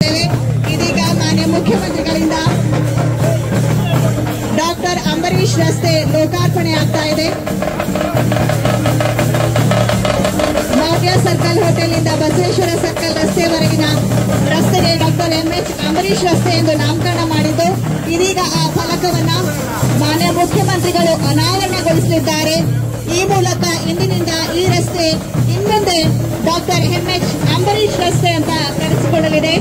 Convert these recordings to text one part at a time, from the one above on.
ಇದ್ದೇವೆ ಇದೀಗ ಮಾನ್ಯ ಮುಖ್ಯಮಂತ್ರಿಗಳಿಂದ ಡಾಕ್ಟರ್ ಅಂಬರೀಶ್ ರಸ್ತೆ ಲೋಕಾರ್ಪಣೆ ಆಗ್ತಾ ಇದೆ ಮೌರ್ಯ ಸರ್ಕಲ್ ಹೋಟೆಲ್ನಿಂದ ಬಸವೇಶ್ವರ ಸರ್ಕಲ್ ರಸ್ತೆವರೆಗಿನ ರಸ್ತೆಗೆ ಡಾಕ್ಟರ್ ಎಂ ಎಚ್ ಅಂಬರೀಶ್ ರಸ್ತೆ ಎಂದು ನಾಮಕರಣ ಮಾಡಿದ್ದು ಇದೀಗ ಆ ಫಲಕವನ್ನ ಮಾನ್ಯ ಮುಖ್ಯಮಂತ್ರಿಗಳು ಅನಾವರಣಗೊಳಿಸಲಿದ್ದಾರೆ ಈ ಮೂಲಕ ಇಂದಿನಿಂದ ಈ ರಸ್ತೆ ಇನ್ನೊಂದೇ ಡಾಕ್ಟರ್ ಎಂ ಎಚ್ ಅಂಬರೀಶ್ ರಸ್ತೆ ಅಂತ ಕರೆಸಿಕೊಳ್ಳಲಿದೆ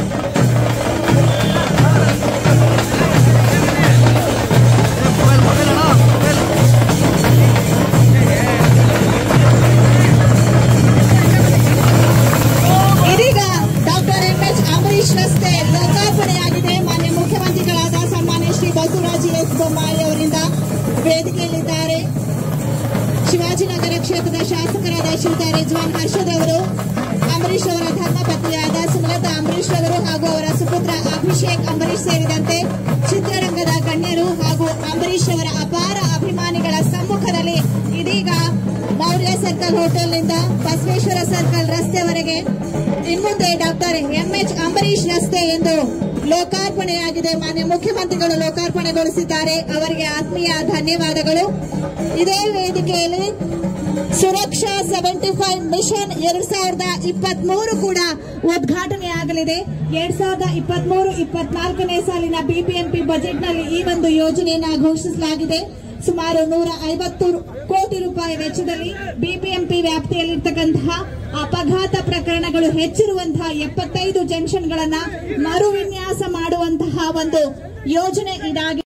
ಇದೀಗ ಡಾಕ್ಟರ್ ಎಂ ಎಚ್ ಅಂಬರೀಶ್ ರಸ್ತೆ ಲೋಕಾರ್ಪಣೆಯಾಗಿದೆ ಮಾನ್ಯ ಮುಖ್ಯಮಂತ್ರಿಗಳಾದ ಸನ್ಮಾನ್ಯ ಶ್ರೀ ಬಸವರಾಜ ಎಸ್ ಬೊಮ್ಮಾಯಿ ಅವರಿಂದ ವೇದಿಕೆಯಲ್ಲಿದ್ದಾರೆ ಶಿವಾಜಿನಗರ ಕ್ಷೇತ್ರದ ಶಾಸಕರಾದ ಶ್ರೀಯುತ ರಿಜ್ವಾನ್ ಹರ್ಷದ್ ಅವರು ಅಂಬರೀಶ್ ಅವರ ಧರ್ಮಪತ್ನಿಯಾದ ಸುಮಲತಾ ಅಂಬರೀಶ್ ಅವರು ಹಾಗೂ ಅವರ ಸುಪುತ್ರ ಅಭಿಷೇಕ್ ಅಂಬರೀಶ್ ಸೇರಿದಂತೆ ಚಿತ್ರರಂಗದ ಗಣ್ಯರು ಹಾಗೂ ಅಂಬರೀಶ್ ಅವರ ಅಪಾರ ಅಭಿಮಾನಿಗಳ ಸಮ್ಮುಖದಲ್ಲಿ ಇದೀಗ ಮೌರ್ಯ ಸರ್ಕಲ್ ಹೋಟೆಲ್ನಿಂದ ಬಸವೇಶ್ವರ ಸರ್ಕಲ್ ರಸ್ತೆವರೆಗೆ ಇನ್ಮುಂದೆ ಡಾಕ್ಟರ್ ಎಂಎಚ್ ಅಂಬರೀಶ್ ರಸ್ತೆ ಎಂದು ಲೋಕಾರ್ಪಣೆಯಾಗಿದೆ ಮಾನ್ಯ ಮುಖ್ಯಮಂತ್ರಿಗಳು ಲೋಕಾರ್ಪಣೆಗೊಳಿಸಿದ್ದಾರೆ ಅವರಿಗೆ ಆತ್ಮೀಯ ಧನ್ಯವಾದಗಳು ಇದೇ ವೇದಿಕೆಯಲ್ಲಿ ಸುರಕ್ಷಾ ಸೆವೆಂಟಿ ಫೈವ್ ಮಿಷನ್ ಎರಡ್ ಸಾವಿರದ ಇಪ್ಪತ್ತ್ ಮೂರು ಕೂಡ ಉದ್ಘಾಟನೆಯಾಗಲಿದೆ ಎರಡ್ ಸಾವಿರದ ಇಪ್ಪತ್ತ್ ಮೂರು ಇಪ್ಪತ್ನಾಲ್ಕನೇ ಸಾಲಿನ ಬಿಬಿಎಂಪಿ ಬಜೆಟ್ನಲ್ಲಿ ಈ ಒಂದು ಯೋಜನೆಯನ್ನ ಘೋಷಿಸಲಾಗಿದೆ ಸುಮಾರು ನೂರ ಐವತ್ತು ಕೋಟಿ ರೂಪಾಯಿ ವೆಚ್ಚದಲ್ಲಿ ಬಿಬಿಎಂಪಿ ವ್ಯಾಪ್ತಿಯಲ್ಲಿರ್ತಕ್ಕಂತಹ ಅಪಘಾತ ಪ್ರಕರಣಗಳು ಹೆಚ್ಚಿರುವಂತಹ ಎಪ್ಪತ್ತೈದು ಜಂಕ್ಷನ್ಗಳನ್ನ ಮರು ವಿನ್ಯಾಸ ಮಾಡುವಂತಹ ಒಂದು ಯೋಜನೆ ಇದಾಗಿದೆ